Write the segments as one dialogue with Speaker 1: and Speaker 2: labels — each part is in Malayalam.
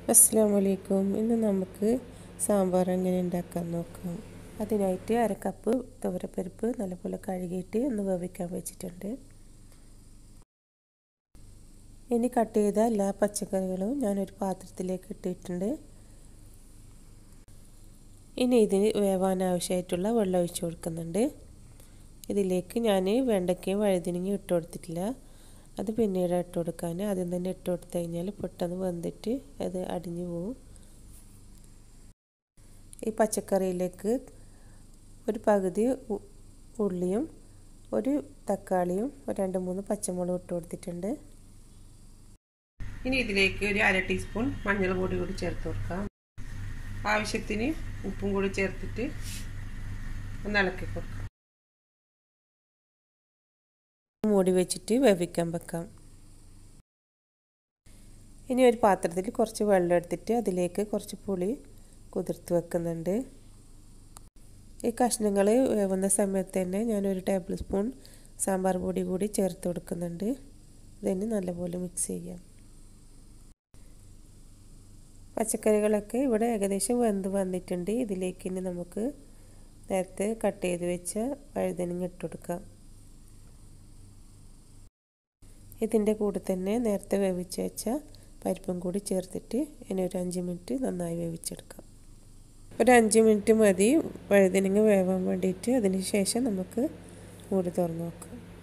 Speaker 1: അസ്സാം വലൈക്കും ഇന്ന് നമുക്ക് സാമ്പാർ എങ്ങനെ ഉണ്ടാക്കാൻ നോക്കാം അതിനായിട്ട് അര കപ്പ് തുവരപ്പരിപ്പ് നല്ലപോലെ കഴുകിയിട്ട് ഒന്ന് വേവിക്കാൻ വെച്ചിട്ടുണ്ട് ഇനി കട്ട് ചെയ്ത എല്ലാ പച്ചക്കറികളും ഞാനൊരു പാത്രത്തിലേക്ക് ഇട്ടിട്ടുണ്ട് ഇനി ഇതിന് വേവാൻ ആവശ്യമായിട്ടുള്ള വെള്ളം ഒഴിച്ചു കൊടുക്കുന്നുണ്ട് ഇതിലേക്ക് ഞാൻ വെണ്ടയ്ക്കയും വഴുതിനങ്ങയും ഇട്ട് കൊടുത്തിട്ടില്ല അത് പിന്നീട് ഇട്ട് കൊടുക്കാൻ ആദ്യം തന്നെ ഇട്ട് കൊടുത്തു കഴിഞ്ഞാൽ പെട്ടെന്ന് വെന്തിട്ട് അത് അടിഞ്ഞു പോകും ഈ പച്ചക്കറിയിലേക്ക് ഒരു പകുതി ഉള്ളിയും ഒരു തക്കാളിയും ഒരു രണ്ട് മൂന്ന് പച്ചമുളകും ഇട്ട് കൊടുത്തിട്ടുണ്ട് ഇനി ഇതിലേക്ക് ഒരു അര ടീസ്പൂൺ മഞ്ഞൾ പൊടി കൂടി ചേർത്ത് കൊടുക്കാം ആവശ്യത്തിന് ഉപ്പും കൂടി ചേർത്തിട്ട് ഒന്ന് ഇളക്കി കൊടുക്കാം മൂടി വെച്ചിട്ട് വേവിക്കാൻ വെക്കാം ഇനി ഒരു പാത്രത്തിൽ കുറച്ച് വെള്ളം എടുത്തിട്ട് അതിലേക്ക് കുറച്ച് പുളി കുതിർത്ത് വെക്കുന്നുണ്ട് ഈ കഷ്ണങ്ങൾ വേവുന്ന സമയത്ത് തന്നെ ഞാനൊരു ടേബിൾ സ്പൂൺ സാമ്പാർ പൊടി കൂടി ചേർത്ത് കൊടുക്കുന്നുണ്ട് ഇതിന് നല്ലപോലെ മിക്സ് ചെയ്യാം പച്ചക്കറികളൊക്കെ ഇവിടെ ഏകദേശം വെന്ത് വന്നിട്ടുണ്ട് ഇതിലേക്ക് ഇനി നമുക്ക് നേരത്തെ കട്ട് ചെയ്ത് വെച്ച വഴുതനങ്ങ ഇട്ട് കൊടുക്കാം ഇതിൻ്റെ കൂടെ തന്നെ നേരത്തെ വേവിച്ച് വെച്ച പരിപ്പും കൂടി ചേർത്തിട്ട് ഇനി ഒരു അഞ്ച് മിനിറ്റ് നന്നായി വേവിച്ചെടുക്കാം ഒരു അഞ്ച് മിനിറ്റ് മതി വഴുതനങ്ങ വേവാൻ വേണ്ടിയിട്ട് അതിന് ശേഷം നമുക്ക് മൂടി തുറന്ന് നോക്കാം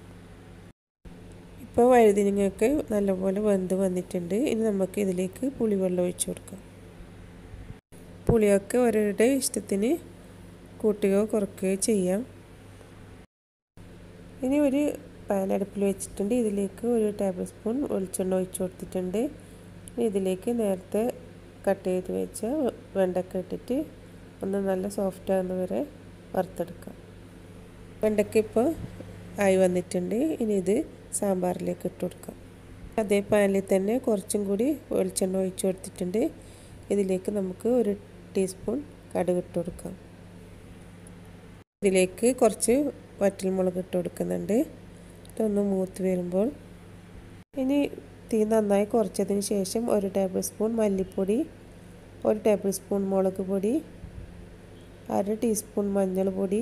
Speaker 1: ഇപ്പോൾ വഴുതനങ്ങയൊക്കെ നല്ലപോലെ വെന്ത് വന്നിട്ടുണ്ട് ഇനി നമുക്ക് ഇതിലേക്ക് പുളിവെള്ളം ഒഴിച്ചു കൊടുക്കാം പുളിയൊക്കെ ഓരോരുടെ ഇഷ്ടത്തിന് കൂട്ടുകയോ കുറയ്ക്കുകയോ ചെയ്യാം ഇനി ഒരു പാൻ അടുപ്പിൽ വെച്ചിട്ടുണ്ട് ഇതിലേക്ക് ഒരു ടേബിൾ സ്പൂൺ വെളിച്ചെണ്ണ ഒഴിച്ചു കൊടുത്തിട്ടുണ്ട് ഇതിലേക്ക് നേരത്തെ കട്ട് ചെയ്ത് വെച്ച വെണ്ടക്ക ഇട്ടിട്ട് ഒന്ന് നല്ല സോഫ്റ്റ് ആകുന്ന വരെ വറുത്തെടുക്കാം വെണ്ടക്ക ഇപ്പോൾ ആയി വന്നിട്ടുണ്ട് ഇനി ഇത് സാമ്പാറിലേക്ക് ഇട്ട് കൊടുക്കാം അതേ പാനിൽ തന്നെ കുറച്ചും കൂടി വെളിച്ചെണ്ണ ഒഴിച്ചു കൊടുത്തിട്ടുണ്ട് ഇതിലേക്ക് നമുക്ക് ഒരു ടീസ്പൂൺ കടുക് ഇട്ട് കൊടുക്കാം ഇതിലേക്ക് കുറച്ച് വറ്റൽമുളക് ഇട്ട് കൊടുക്കുന്നുണ്ട് ഇതൊന്ന് മൂത്ത് വരുമ്പോൾ ഇനി തീ നന്നായി കുറച്ചതിന് ശേഷം ഒരു ടേബിൾ സ്പൂൺ മല്ലിപ്പൊടി ഒരു ടേബിൾ സ്പൂൺ മുളക് പൊടി അര ടീസ്പൂൺ മഞ്ഞൾ പൊടി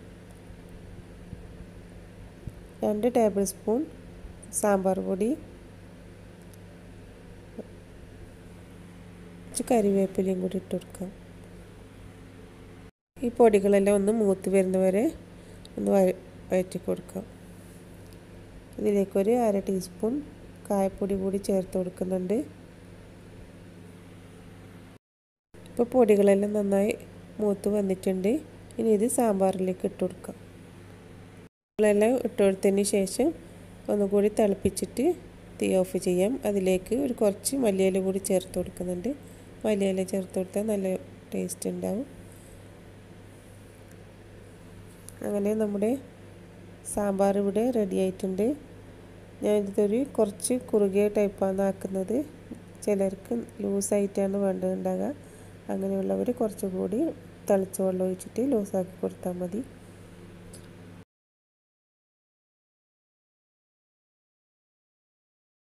Speaker 1: രണ്ട് ടേബിൾ സ്പൂൺ സാമ്പാർ പൊടി കുറച്ച് കരിവേപ്പിലയും കൂടി ഇട്ട് കൊടുക്കാം ഈ പൊടികളെല്ലാം ഒന്ന് മൂത്ത് വരുന്നവരെ ഒന്ന് വഴറ്റി കൊടുക്കാം ഇതിലേക്കൊരു അര ടീസ്പൂൺ കായപ്പൊടി കൂടി ചേർത്ത് കൊടുക്കുന്നുണ്ട് ഇപ്പോൾ പൊടികളെല്ലാം നന്നായി മൂത്ത് വന്നിട്ടുണ്ട് ഇനി ഇത് സാമ്പാറിലേക്ക് ഇട്ട് കൊടുക്കാം പൊടികളെല്ലാം ഇട്ട് കൊടുത്തതിന് ശേഷം ഒന്നുകൂടി തിളപ്പിച്ചിട്ട് തീ ഓഫ് ചെയ്യാം അതിലേക്ക് ഒരു കുറച്ച് മല്ലിയില കൂടി ചേർത്ത് കൊടുക്കുന്നുണ്ട് മല്ലിയില ചേർത്ത് കൊടുത്താൽ നല്ല ടേസ്റ്റ് ഉണ്ടാവും അങ്ങനെ നമ്മുടെ സാമ്പാർ ഇവിടെ റെഡി ആയിട്ടുണ്ട് ഞാനിതൊരു കുറച്ച് കുറുകിയ ടൈപ്പാണ് ആക്കുന്നത് ചിലർക്ക് ലൂസായിട്ടാണ് വേണ്ടതുണ്ടാകുക അങ്ങനെയുള്ളവർ കുറച്ചുകൂടി തിളച്ച വെള്ളം ഒഴിച്ചിട്ട് ലൂസാക്കി കൊടുത്താൽ മതി